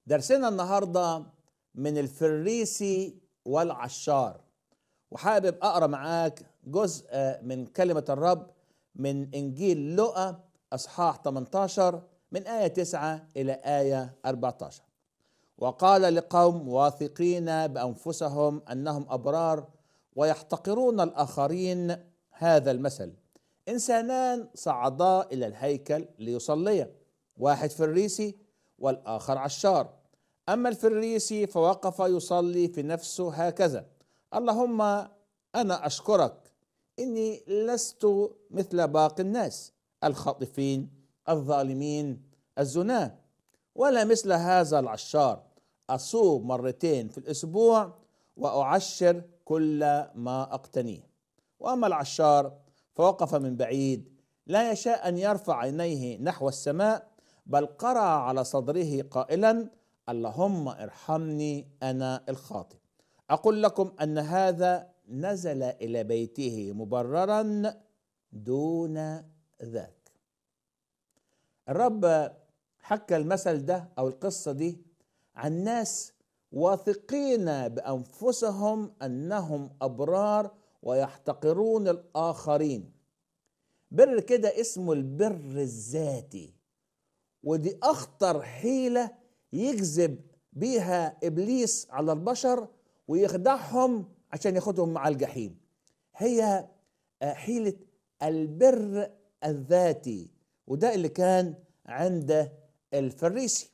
درسنا النهارده من الفريسي والعشار وحابب اقرا معاك جزء من كلمه الرب من انجيل لوقا اصحاح 18 من ايه 9 الى ايه 14 وقال لقوم واثقين بانفسهم انهم ابرار ويحتقرون الاخرين هذا المثل انسانان صعدا الى الهيكل ليصليا واحد فريسي والاخر عشار اما الفريسي فوقف يصلي في نفسه هكذا اللهم انا اشكرك اني لست مثل باقي الناس الخاطفين الظالمين الزناه ولا مثل هذا العشار اصوم مرتين في الاسبوع واعشر كل ما اقتنيه واما العشار فوقف من بعيد لا يشاء ان يرفع عينيه نحو السماء بل قرع على صدره قائلا اللهم ارحمني انا الخاطئ اقول لكم ان هذا نزل الى بيته مبررا دون ذاك الرب حكى المثل ده او القصه دي عن ناس واثقين بانفسهم انهم ابرار ويحتقرون الاخرين بر كده اسمه البر الذاتي ودي اخطر حيله يجذب بيها ابليس على البشر ويخدعهم عشان ياخدهم مع الجحيم هي حيله البر الذاتي وده اللي كان عند الفريسي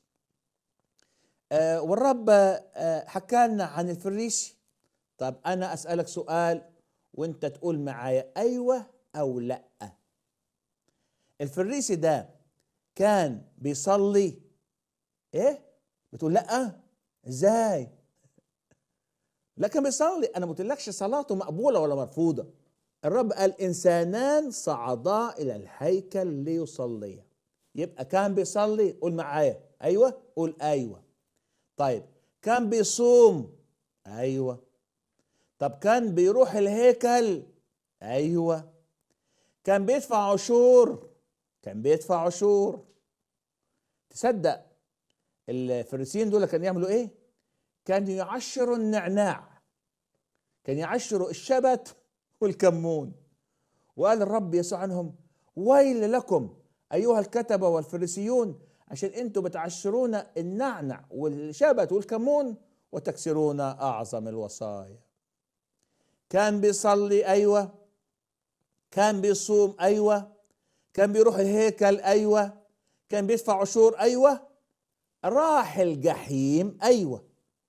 والرب حكى لنا عن الفريسي طب انا اسالك سؤال وانت تقول معايا ايوه او لا الفريسي ده كان بيصلي ايه بتقول لا ازاي لا كان بيصلي انا ما قلتلكش صلاته مقبوله ولا مرفوضه الرب قال انسانان صعدا الى الهيكل ليصليا يبقى كان بيصلي قول معايا ايوه قول ايوه طيب كان بيصوم ايوه طب كان بيروح الهيكل ايوه كان بيدفع عشور كان بيدفع عشور تصدق الفريسيين دول كانوا يعملوا ايه كانوا يعشروا النعناع كان يعشروا الشبت والكمون وقال الرب يسوع عنهم ويل لكم ايها الكتبه والفريسيون عشان انتوا بتعشرون النعنع والشبت والكمون وتكسرون اعظم الوصايا كان بيصلي ايوه كان بيصوم ايوه كان بيروح الهيكل ايوه كان بيدفع عشور ايوه راح الجحيم ايوه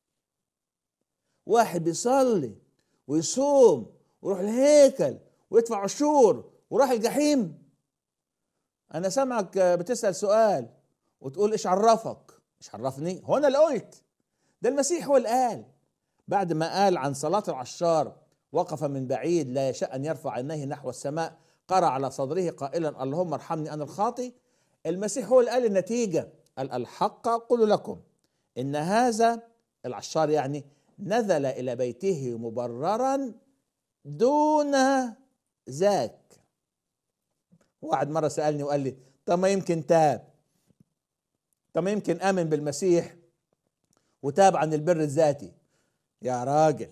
واحد بيصلي ويصوم ويروح الهيكل ويدفع عشور وراح الجحيم انا سامعك بتسال سؤال وتقول ايش عرفك ايش عرفني هو انا اللي قلت ده المسيح هو اللي قال بعد ما قال عن صلاه العشار وقف من بعيد لا يشاء ان يرفع عينيه نحو السماء قرع على صدره قائلا اللهم ارحمني انا الخاطي المسيح هو اللي قال النتيجه قال الحق اقول لكم ان هذا العشار يعني نزل الى بيته مبررا دون ذاك واحد مره سالني وقال لي طب ما يمكن تاب طب ما يمكن امن بالمسيح وتاب عن البر الذاتي يا راجل